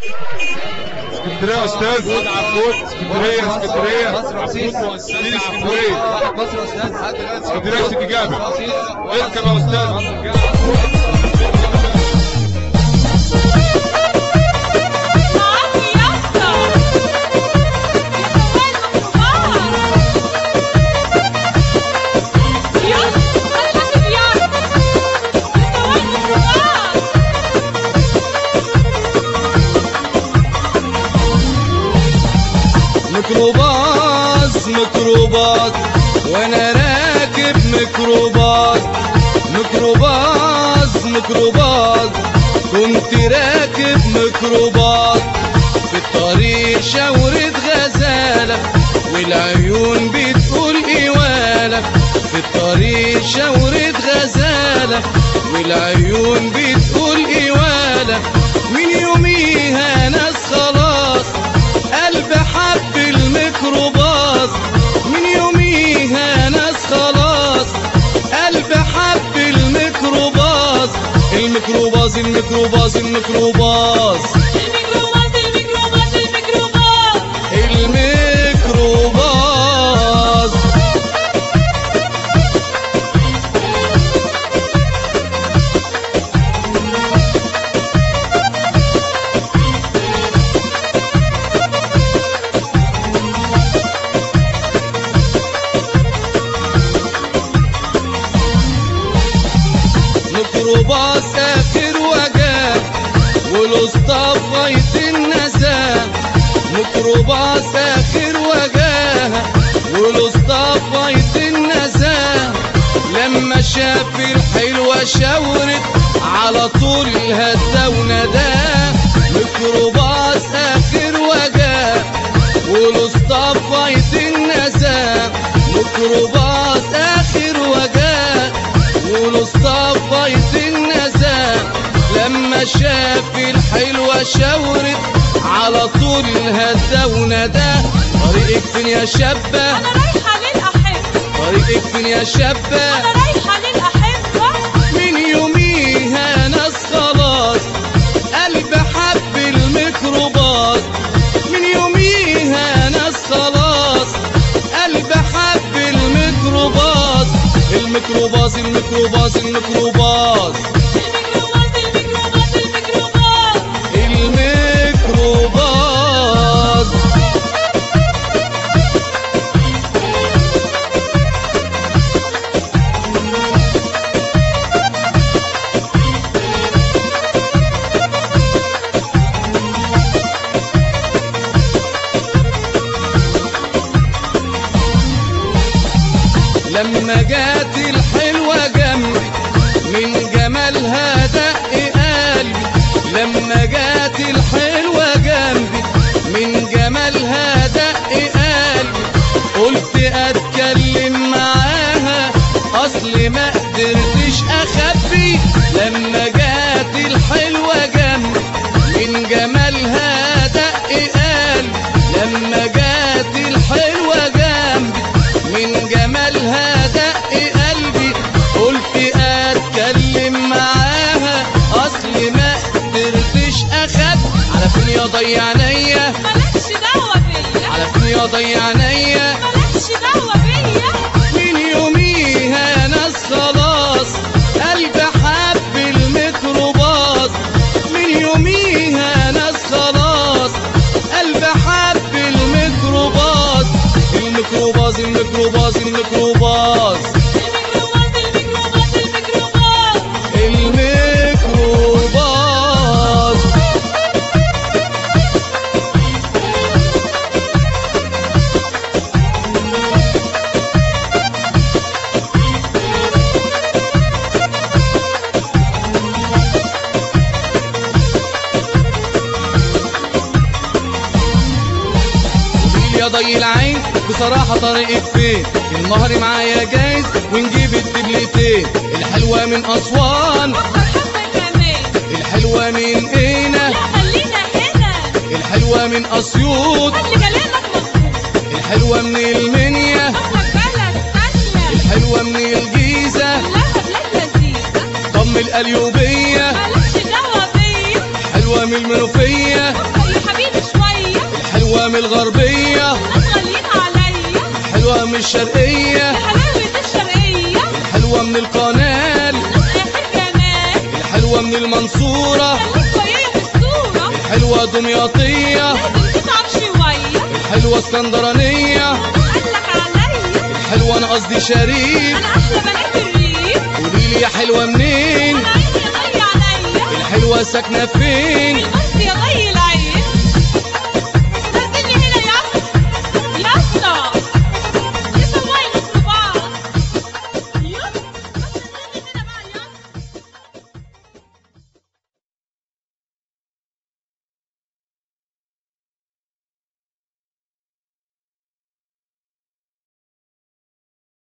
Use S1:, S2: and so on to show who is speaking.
S1: اسكندريه يا استاذ عبود اسكندريه اسكندريه عبود مؤسسين اسكندريه
S2: مصر يا استاذ
S1: اسكندريه سيدي جابر اركب يا استاذ
S3: معاكي يا اسطى يلا انا حاسب يا مستوى الميكروباص
S2: ميكروباص ميكروباص وانا راكب ميكروباص ميكروباص ميكروباص كنت راكب ميكروباص في الطريق شاورة غزالة والعيون بتقول إيوالة في الطريق شاورة غزالة والعيون بتقول إيوالة من يوميها ناس خلاص قلب حب الميكروباص من يوميها ناس خلاص قلب حب الميكروباص الميكروباص الميكروباص الميكروباص
S3: الميكروباص الميكروباص الميكروباص
S2: الميكروباص ميكروباص اخر وجاه والاسطى غاية النزاهة ميكروباص اخر وجاه والاسطى غاية النزاهة لما شاف الحلوة شاورت على طول هدى ونداه ميكروباص اخر وجاه والاسطى غاية النزاهة ميكروباص اخر وجاه والاسطى غاية النزاهة لما شاف الحلوة شاورت على طول هدى ونداه طريقك فين يا شابة
S3: انا رايحه للاحبه
S2: طريقك فين يا شابة
S3: انا رايحه للاحبه
S2: من يوميها ناس خلاص قلب حب الميكروباص من يوميها ناس خلاص قلب حب الميكروباص الميكروباص الميكروباص الميكروباص
S3: الميكروباص الميكروباص الميكروباص
S2: الميكروباص لما جات الحلوة جنبي من جمالها دق قلبي لما جات الحلوة جنبي من جمالها دق قلبي قلت اتكلم معاها اصل ما قدرتش اخبي لما جات الحلوة جنبي من جمالها دق قلبي لما جات الحلوة جنبي من جمالها دق قلبي قلت اتكلم معاها اصل ما قدرتش اخد على فين يا ضيع عينيا
S3: مالكش دعوه بيا
S2: على فين يا ضيع عينيا
S3: مالكش دعوه بيا
S2: من يوميها ناس خلاص قلب حب الميكروباص من يوميها ناس خلاص قلب حب الميكروباص الميكروباص الميكروباص الميكروباص
S3: الميكروباص الميكروباص الميكروباص
S2: الميكروباص قوليلي يا ضي العين بصراحة طريقك فين المهر معايا جايز ونجيب الدبلتين الحلوة من أسوان
S3: فكر حبه كمان
S2: الحلوة من قنا
S3: لا خلينا هنا
S2: الحلوة من أسيوط
S3: خلي كلامك مظبوط
S2: الحلوة من المنيا
S3: اصلك بلد تانية
S2: الحلوة من الجيزة
S3: كلها بلاد لذيذة
S2: طم القليوبية
S3: مالكش دعوة بيا
S2: حلوة من المنوفية
S3: فكر
S2: الحلوة من الغربية
S3: ناس غاليين عليا
S2: الحلوة من الشرقية
S3: يا حلاوة الشرقية
S2: الحلوة من القنال
S3: ناس آخر جمال
S2: الحلوة من المنصورة
S3: خليك ويايا في الصورة
S2: الحلوة دمياطية
S3: لازم تتعب شوية
S2: الحلوة اسكندرانية
S3: قالك عليا
S2: الحلوة انا قصدي شريف
S3: أنا أحلى بنات الريف
S2: قوليلي يا حلوة منين
S3: أنا عيني ضي عليا
S2: الحلوة ساكنة فين
S3: بص يا ضي